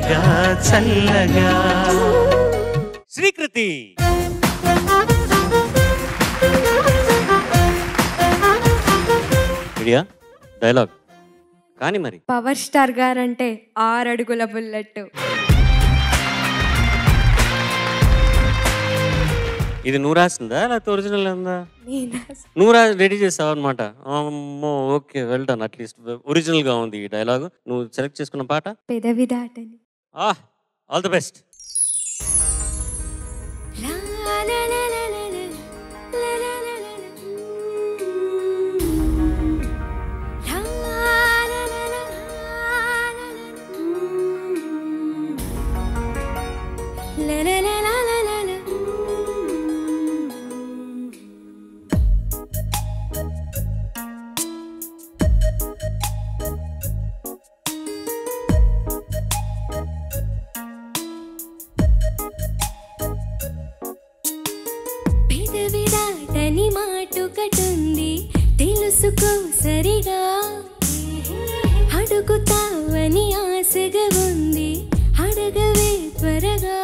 చల్లగా చల్లగా శ్రీకృతి రెడీయా డైలాగ్ కానీ మరి పవర్ స్టార్ గారంటే ఆరు అడుగుల బుల్లెట్ ఇది నువ్వు రాసిందా లేకపోతే ఒరిజినల్ ఉందా నేను నువ్వు రా రెడీ చేసావు అనమాట అమ్మో ఓకే వెల్డన్ అట్లీస్ట్ ఒరిజినల్ గా ఉంది ఈ డైలాగ్ నువ్వు సెలెక్ట్ చేసుకున్న పాట పెదవి దాటని ఆహ్ ఆల్ ది బెస్ట్ పెదవి దాటని మాటుకటుంది తెలుసుకో సరిగా అడుగుతావని ఆశగా ఉంది అడగవే త్వరగా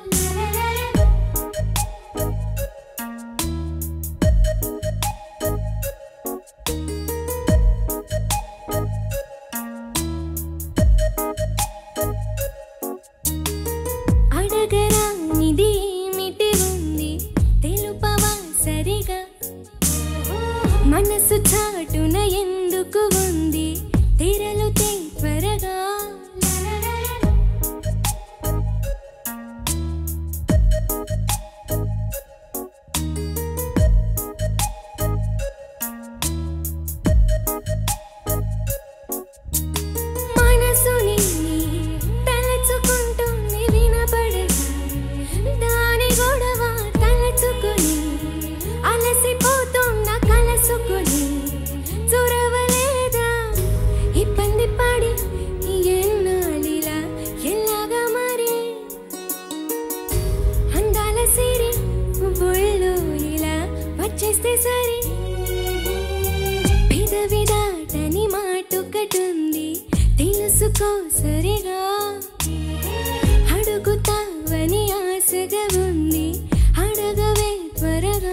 అడగరా నిధి ఏమిటి ఉంది తెలుపవా సరిగా మనసు చాటున ఎందుకు ఉంది తెరలు తే త్వరగా మనసుని తలచుకుంటుంది వినపడగా దాని గొడవ తలచుకొని అలసిపోతున్న కలసుకొని చొరవలేదా ఇబ్బంది పడి ఎన్నాళ్ళిలా ఎలాగా మరి అందాల సిరి ఒళ్ళు ఇలా వచ్చేస్తే సరి పెదవి దాటని మాటుకటుంది తెలుసుకో సరిగా అడుగుతావని ఆశగా ఉంది అడగవే త్వరగా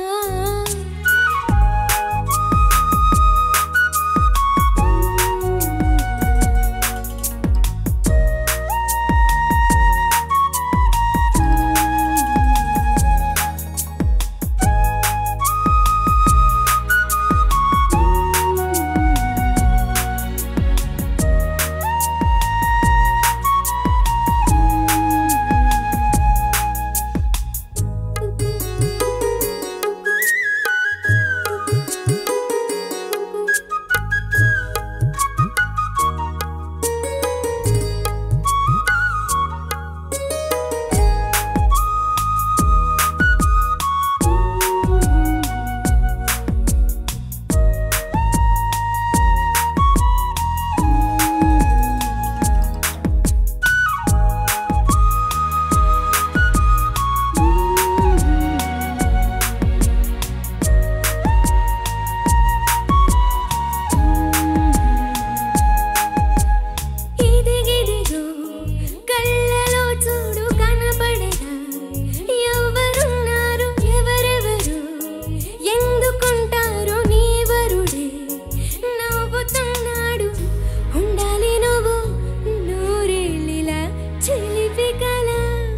ఇదిగిదిగో కళ్ళలో చూడు కనపడదా ఎవరున్నారు ఎవరెవరు ఎందుకుంటారు నీవరుడే నవ్వుతున్నాడు ఉండాలి నువ్వు నూరేళ్ళిలా చిలిపి కల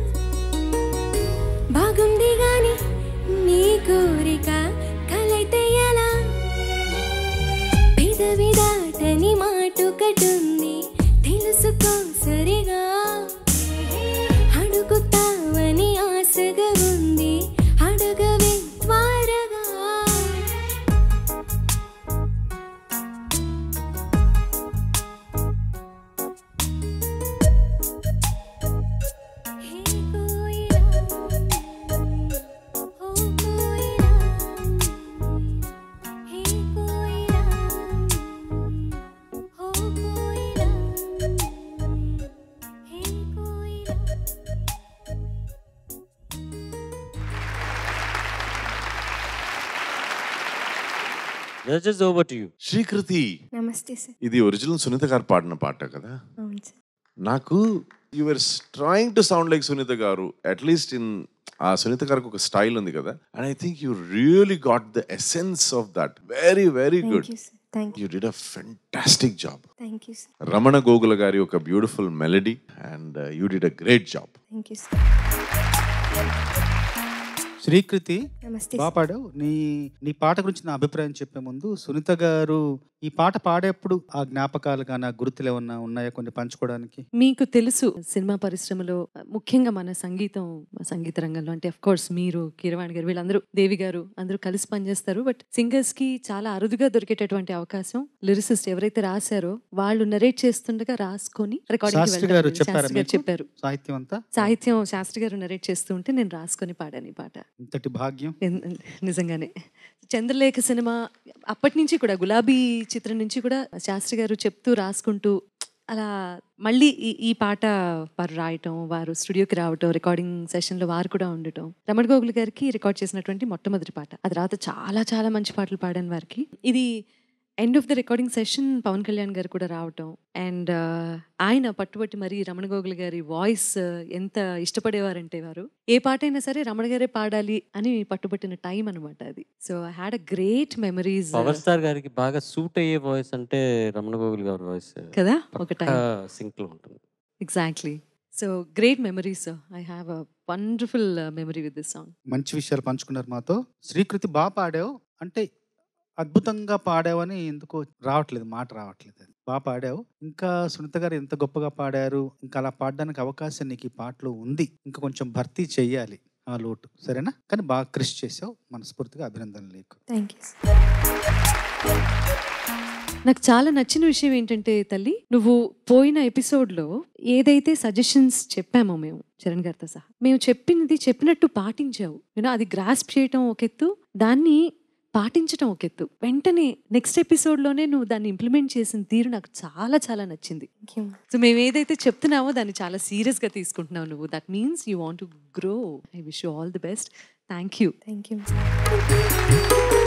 బాగుంది గాని నీ కోరిక కలైతే ఎలా పెదవి దాటని మాటుకటుంది తెలుసుకో సరిగా అడుగుతావని ఆశగా ఉంది అడగవే త్వరగా హే కోయిలా ఓ కోయిలా హే కోయిలా ఓ కోయిలా హే కోయిలా judges over to you Srikriti నమస్తే సార్ ఇది ఒరిజినల్ సునీత గారు పాడిన పాట కదా అవును సార్ నాకు you are trying to sound like Sunitha గారు అట్లీస్ట్ ఇన్ ఆ సునీత గారికి ఒక స్టైల్ ఉంది కదా and I think you really got the essence of that very very good thank you sir thank you you did a fantastic job thank you sir Ramana Gogula గారి ఒక beautiful melody and you did a great job thank you sir Srikriti నమస్తే బాగా పాడావు నీ నీ పాట గురించి నా అభిప్రాయం చెప్పే ముందు సునీత గారు ఈ పాట పాడేప్పుడు ఆ జ్ఞాపకాలు కానీ ఆ గుర్తులు ఏమన్నా ఉన్నాయా కొన్ని పంచుకోవడానికి మీకు తెలుసు సినిమా పరిశ్రమలో ముఖ్యంగా మన సంగీతం సంగీత రంగంలో అంటే అఫ్ కోర్స్ మీరు కీరవాణి గారు వీళ్ళందరూ దేవి గారు అందరూ కలిసి పనిచేస్తారు బట్ సింగర్స్ కి చాలా అరుదుగా దొరికేటటువంటి అవకాశం లిరిసిస్ట్ ఎవరైతే రాశారో వాళ్ళు నరేట్ చేస్తుండగా రాసుకొని శాస్త్రి గారు రికార్డింగ్ చెప్పారా మీకు? చెప్పారు సాహిత్యం అంతా సాహిత్యం శాస్త్రి గారు నరేట్ చేస్తూ ఉంటే నేను రాసుకొని పాడాను ఈ పాట ఇంతటి భాగ్యం ఎన్- నిజంగానే చంద్రలేఖ సినిమా అప్పటి నుంచి కూడా గులాబీ చిత్రం నుంచి కూడా శాస్త్రి గారు చెప్తూ రాసుకుంటూ అలా మళ్ళీ ఈ ఈ పాట వారు రాయటం వారు స్టూడియోకి రావటం రికార్డింగ్ సెషన్లో వారు కూడా ఉండటం రమణ గోగుల్ గారికి రికార్డ్ చేసినటువంటి మొట్టమొదటి పాట ఆ తర్వాత చాలా చాలా మంచి పాటలు పాడాను వారికి ఇది end of the recording session Pawan Kalyan గారు కూడా రావటం అండ్ ఆయన పట్టుబట్టి మరి రమణ గోగుల్ గారి వాయిస్ ఎంత ఇష్టపడేవారంటే వారు ఏ పాట అయినా సరే రమణ గారే పాడాలి అని పట్టుబట్టిన టైం అనమాట అది so I had a great memories power star గారికి బాగా సూట్ అయ్యే వాయిస్ అంటే రమణ గోగుల్ గారి వాయిస్ కదా ఒక టైం సింక్ లో ఉంటుంది exactly so great memories I have a wonderful memory with this song మంచి విషయాలు పంచుకున్నారు మాతో శ్రీకృతి బాగా పాడావు అంటే అద్భుతంగా పాడావని ఎందుకో రావట్లేదు మాట రావట్లేదు అది బాగా పాడావు ఇంకా సునీత గారు ఎంత గొప్పగా పాడారు ఇంకా అలా పాడడానికి అవకాశం నీకు ఈ పాటలో ఉంది ఇంకా కొంచెం భర్తీ చెయ్యాలి ఆ లోటు సరేనా కానీ బాగా కృషి చేసావు మనస్ఫూర్తిగా అభినందనలు నీకు థ్యాంక్ యూ సార్ నాకు చాలా నచ్చిన విషయం ఏంటంటే తల్లి నువ్వు పోయిన ఎపిసోడ్లో ఏదైతే సజెషన్స్ చెప్పామో మేము చరణ్ గారితో సహా మేము చెప్పినది చెప్పినట్టు పాటించావు నేను అది గ్రాస్ప్ చేయటం ఒక ఎత్తు దాన్ని పాటించటం ఒక ఎత్తు వెంటనే నెక్స్ట్ ఎపిసోడ్లోనే నువ్వు దాన్ని ఇంప్లిమెంట్ చేసిన తీరు నాకు చాలా చాలా నచ్చింది థ్యాంక్ యూ సో మేము ఏదైతే చెప్తున్నామో దాన్ని చాలా సీరియస్గా తీసుకుంటున్నావు నువ్వు that means you want to grow I wish you all the best thank you thank you